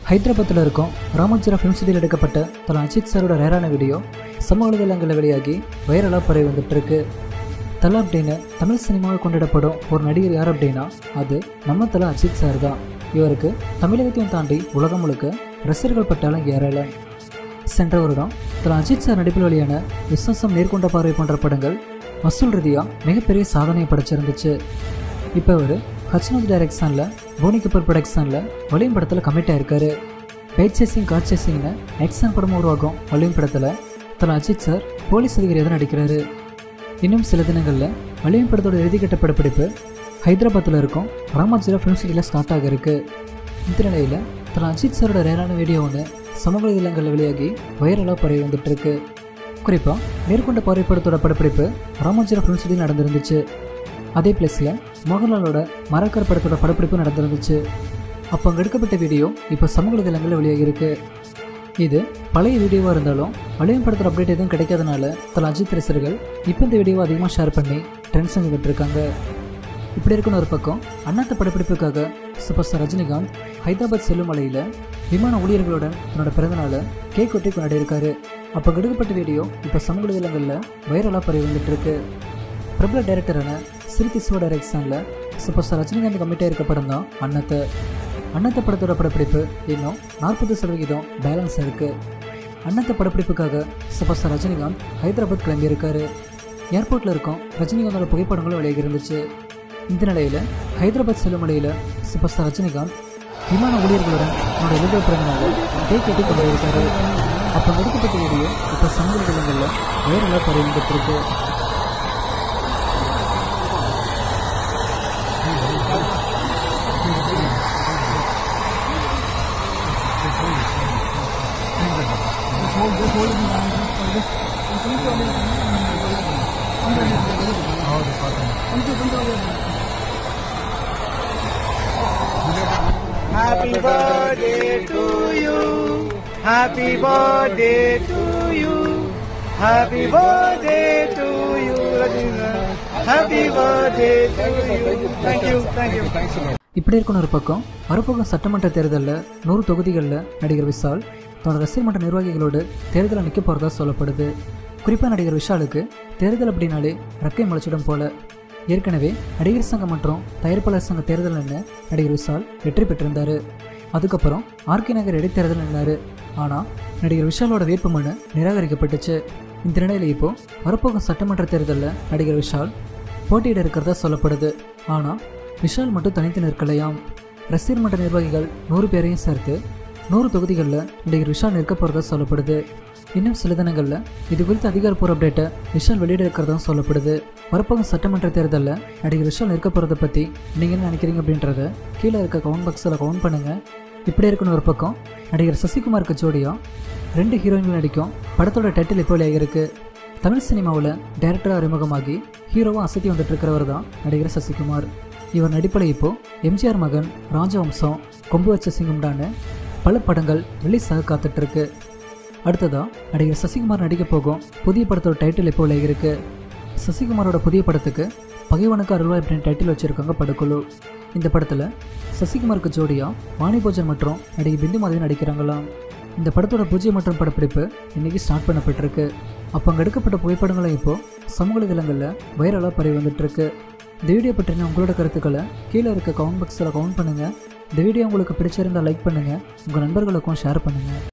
ஹைதராபாத்தில் இருக்கும் ராமோஜிரா ஃபிலிம் சிட்டியில் எடுக்கப்பட்ட தலா அஜித் சாரோட ரேரான வீடியோ சமூக வலைதளங்களில் வெளியாகி வைரலாக பரவி வந்துட்டு இருக்கு தலா அப்படின்னு தமிழ் சினிமாவில் கொண்டாடப்படும் ஒரு நடிகர் யார் அப்படின்னா அது நம்ம தலா அஜித் சார் தான் இவருக்கு தமிழகத்தையும் தாண்டி உலகம் முழுக்க ரசிகர்கள் பட்டாலும் ஏராளம் சென்ற வருடம் தலா அஜித் சார் நடிப்பில் வெளியான விஸ்வாசம் நேர்கொண்ட பார்வை போன்ற படங்கள் வசூல் ரீதியாக மிகப்பெரிய சாதனையை படைச்சிருந்துச்சு இப்போ அவர் ஹச்னோத் டைரக்ஷனில் போனி கபூர் ப்ரொடக்ஷனில் வலியும் படத்தில் கமிட் ஆயிருக்காரு பேட் சேசிங் கார் சேசிங்னு ஆக்ஷன் படம் உருவாகும் வலியும் படத்தில் தலா அஜித் சார் போலீஸ் அதிகாரியாக தான் நடிக்கிறாரு இன்னும் சில தினங்களில் வலியும் படத்தோட இறுதிக்கட்ட படப்பிடிப்பு ஹைதராபாத்தில் இருக்கும் ராமாஜிரா ஃபிலிம் சிட்டியில் ஸ்டார்ட் ஆக இருக்கு இந்த நிலையில் தலா அஜித் சாரோட ரேரான வீடியோ ஒன்று சமூக வலைதளங்களில் வெளியாகி வைரலாக பரவி வந்துட்டு இருக்கு குறிப்பாக மேற்கொண்ட பார்வை படத்தோட படப்பிடிப்பு ராமாஜிரா ஃபிலிம் சிட்டியில் நடந்திருந்துச்சு அதே பிளேஸில் மோகன்லாலோட மரக்கர் படத்தோட படப்பிடிப்பு நடந்திருந்துச்சு அப்போ அங்கே எடுக்கப்பட்ட வீடியோ இப்போ சமூக வலைதளங்களில் வெளியாகியிருக்கு இது பழைய வீடியோவாக இருந்தாலும் வலியும் படத்தோட அப்டேட் எதுவும் கிடைக்காதனால தல அஜித் ரசிகர்கள் இப்போ இந்த வீடியோவை அதிகமாக ஷேர் பண்ணி ட்ரெண்ட்ஸ் செஞ்சுக்கிட்டு இருக்காங்க இப்படி இருக்குன்னு ஒரு பக்கம் அண்ணாத்த படப்பிடிப்புக்காக சூப்பர் ஸ்டார் ரஜினிகாந்த் ஹைதராபாத் செல்லும் மலையில் விமான ஊழியர்களுடன் தன்னோட பிறந்தநாளை கேக் வெட்டி கொண்டாடியிருக்காரு அப்போ எடுக்கப்பட்ட வீடியோ இப்போ சமூக வலைதளங்களில் வைரலாக பரவி வந்துட்டு இருக்கு பிரபல டைரக்டரான சிறுகி சிவா டைரக்ஷனில் சூப்பர் ஸ்டார் ரஜினிகாந்த் கமிட்டாக இருக்க படம் தான் அன்னத்தை அன்னத்தை படத்தோட படப்பிடிப்பு இன்னும் நாற்பது சதவிகிதம் பேலன்ஸ் இருக்கு அன்னத்தை படப்பிடிப்புக்காக சூப்பர் ஸ்டார் ரஜினிகாந்த் ஹைதராபாத் கிளம்பியிருக்காரு ஏர்போர்ட்டில் இருக்கும் ரஜினிகாந்தோட புகைப்படங்களும் வெளியாகி இருந்துச்சு இந்த நிலையில் ஹைதராபாத் செல்லும் மலையில் சூப்பர் ஸ்டார் ரஜினிகாந்த் விமான ஊழியர்களுடன் தன்னோட எழுத பிறந்தநாளை கேக் கட்டி கொண்டிருக்காரு அப்போ எடுக்கப்பட்ட வீடியோ இப்போ சமூக வலைதளங்களில் வைரலாக பரவி வந்துட்டு இருக்கு Happy birthday to you. Happy birthday to you. Happy birthday to you, Rajendra. Happy birthday to you. Thank you, thank you. இப்படி இருக்கணும் ஒரு பக்கம் வரப்போகும் சட்டமன்ற தேர்தலில் நூறு தொகுதிகளில் நடிகர் விஷால் தன்னோட ரசிகர் மன்ற நிர்வாகிகளோடு தேர்தலில் நிற்க போகிறதா சொல்லப்படுது குறிப்பாக நடிகர் விஷாலுக்கு தேர்தல் அப்படின்னாலே ரக்கை முளைச்சிடும் போல ஏற்கனவே நடிகர் சங்கம் மற்றும் தயாரிப்பாளர் சங்க தேர்தல் நின்று நடிகர் விஷால் வெற்றி பெற்றிருந்தார் அதுக்கப்புறம் ஆர்கே நகர் இடைத்தேர்தல் நின்றார் ஆனால் நடிகர் விஷாலோட வேட்புமனு நிராகரிக்கப்பட்டுச்சு இந்த நிலையில் இப்போ வரப்போகும் சட்டமன்ற தேர்தலில் நடிகர் விஷால் போட்டியிட இருக்கிறதா சொல்லப்படுது ஆனால் விஷால் மட்டும் தனித்து நிற்கலையாம் ரசிகர் மன்ற நிர்வாகிகள் நூறு பேரையும் சேர்த்து நூறு தொகுதிகளில் நடிகர் விஷால் நிற்க போகிறதா சொல்லப்படுது இன்னும் சில தினங்களில் இது குறித்த அதிகாரப்பூர்வ அப்டேட்டை விஷால் வெளியிட இருக்கிறதா சொல்லப்படுது வரப்போகும் சட்டமன்ற தேர்தலில் நடிகர் விஷால் நிற்க போகிறத பற்றி நீங்கள் என்ன நினைக்கிறீங்க அப்படின்றத கீழே இருக்க கவுண்ட் பாக்ஸில் கவுண்ட் பண்ணுங்கள் இப்படி இருக்குன்னு ஒரு பக்கம் நடிகர் சசிகுமாருக்கு ஜோடியாக ரெண்டு ஹீரோயின்கள் நடிக்கும் படத்தோட டைட்டில் இப்போ வெளியாகிருக்கு தமிழ் சினிமாவில் டைரக்டராக அறிமுகமாகி ஹீரோவாக அசத்தி வந்துட்டு இருக்கிறவர் தான் நடிகர் சசிகுமார் இவர் நடிப்பில் இப்போ எம்ஜிஆர் மகன் ராஜவம்சம் கொம்பு வச்ச சிங்கம்டான்னு பல படங்கள் ரிலீஸ் ஆக காத்துட்ருக்கு அடுத்ததாக நடிகர் சசிகுமார் நடிக்க போகும் புதிய படத்தோட டைட்டில் இப்போ வெளியாகிருக்கு சசிகுமாரோட புதிய படத்துக்கு பகைவனுக்கு அருள்வாய் அப்படின்னு டைட்டில் வச்சுருக்காங்க படக்குழு இந்த படத்தில் சசிகுமாருக்கு ஜோடியாக வாணி போஜன் மற்றும் நடிகை பிந்து மாதவி நடிக்கிறாங்களாம் இந்த படத்தோட பூஜை மற்றும் படப்பிடிப்பு இன்னைக்கு ஸ்டார்ட் பண்ணப்பட்டிருக்கு அப்போ அங்கே எடுக்கப்பட்ட புகைப்படங்களும் இப்போ சமூக வலைதளங்களில் வைரலாக பரவி வந்துட்டு இருக்கு இந்த வீடியோ பற்றின உங்களோட கருத்துக்களை கீழே இருக்க கமெண்ட் பாக்ஸில் கவுண்ட் பண்ணுங்கள் இந்த வீடியோ உங்களுக்கு பிடிச்சிருந்தால் லைக் பண்ணுங்கள் உங்கள் நண்பர்களுக்கும் ஷேர் பண்ணுங்கள்